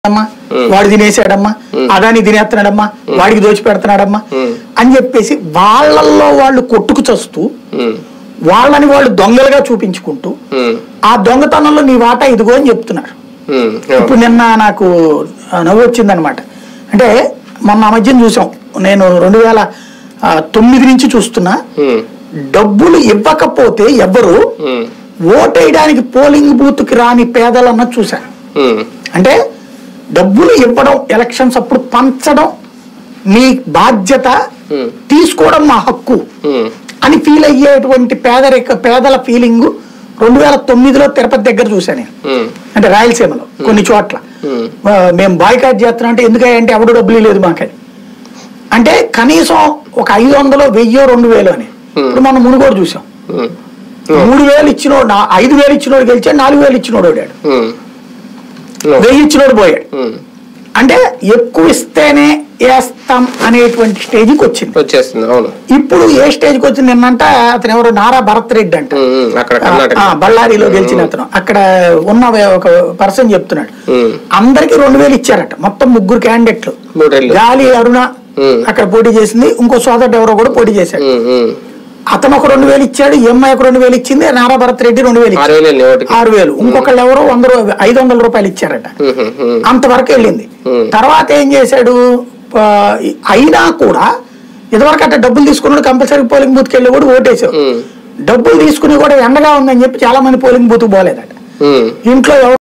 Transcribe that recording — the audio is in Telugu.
అమ్మా వాడు తినేసాడమ్మా అదాని తినేస్తున్నాడమ్మా వాడికి దోచి పెడుతున్నాడమ్మా అని చెప్పేసి వాళ్ళల్లో వాళ్ళు కొట్టుకు చస్తూ ఉమ్, వాళ్ళని వాళ్ళు దొంగలుగా చూపించుకుంటూ ఉమ్, ఆ దొంగతనంలో నీ వాటా ఇదిగో అని చెప్తున్నారు ఉమ్, ఇప్పుడు నిన్న నాకు ఆ, నవ్వు వచ్చిందనమాట అంటే మొన్న ఆ మధ్యన చూసాం నేను రెండు వేల ఆ, తొమ్మిది నుంచి చూస్తున్నా ఉమ్, డబ్బులు ఇవ్వకపోతే ఎవ్వరు ఉమ్, ఓటేయడానికి పోలింగ్ బూత్కి రాని పేదలన్న చూశాను ఉమ్, అంటే డబ్బులు ఇవ్వడం ఎలక్షన్స్ అప్పుడు పంచడం మీ బాధ్యత Hmm. తీసుకోవడం మా హక్కు ఉమ్, అని ఫీల్ అయ్యేటువంటి పేదరిక పేదల ఫీలింగ్ రెండు వేల తొమ్మిదిలో తిరుపతి దగ్గర చూశాను నేను ఉమ్, అంటే రాయలసీమలో కొన్ని చోట్ల Hmm. ఆ, మేము బాయ్కాట్ చేస్తున్నాం అంటే ఎందుకంటే ఎవడు డబ్బులు లేదు మాకని అంటే కనీసం ఒక ఐదు వందలు వెయ్యో రెండు వేలు అని Hmm. ఇప్పుడు మనం మునుగోడు చూసాం ఉమ్, మూడు వేలు ఇచ్చినోడు నా- ఐదు వేలు ఇచ్చినోడు గెలిచాడు నాలుగు వేలు ఇచ్చినోడు ఓడాడు ఉమ్, వెయ్యి ఇచ్చినోడు పోయాడు ఉమ్, అంటే ఎక్కువ ఇస్తేనే వేస్తాం అనేటువంటి స్టేజ్కి వచ్చింది వచ్చేస్తుంది అవును ఇప్పుడు ఏ స్టేజ్కి వచ్చింది నిన్నంట అతను ఎవరు నారా భరత్ రెడ్డి అంట ఉమ్, ఉమ్, అక్కడ కర్ణాటక ఆ, బళ్ళారిలో గెలిచిన అతను అక్కడ ఉన్న ఒక పర్సన్ చెప్తున్నాడు ఉమ్, అందరికి రెండు వేలు ఇచ్చారట మొత్తం ముగ్గురు క్యాండిడేట్లు మూడేళ్ళు గాలి అరుణ ఉమ్. అక్కడ పోటీ చేసింది ఇంకో సోదరుడు ఎవరో కూడా పోటీ చేశాడు ఉమ్, ఉమ్, అతను ఒక రెండు వేలు ఇచ్చాడు ఈ అమ్మాయి ఒక రెండు వేలు ఇచ్చింది నారా భరత్ రెడ్డి రెండు వేలు ఆరు ఇచ్చాడు వేలు వెళ్ళి ఓటుకి ఆరు వేలు ఇంకొకళ్ళు ఎవరో వంద రూ- ఐదు వందల రూపాయలు ఇచ్చారట ఉమ్, ఉమ్, ఉమ్, అంతవరకు వెళ్ళింది Hmm. తర్వాత ఏం చేశాడు ఆ, అయినా కూడా ఇదివరకు అట్లా డబ్బులు తీసుకున్నాడు కంపల్సరీ పోలింగ్ బూత్కి వెళ్ళి కూడా ఓటేసావు ఉమ్, డబ్బులు తీసుకుని కూడా ఎండగా ఉందని చెప్పి చాలా మంది పోలింగ్ బూత్ పోలేదట ఉమ్. ఇంట్లో ఎవరు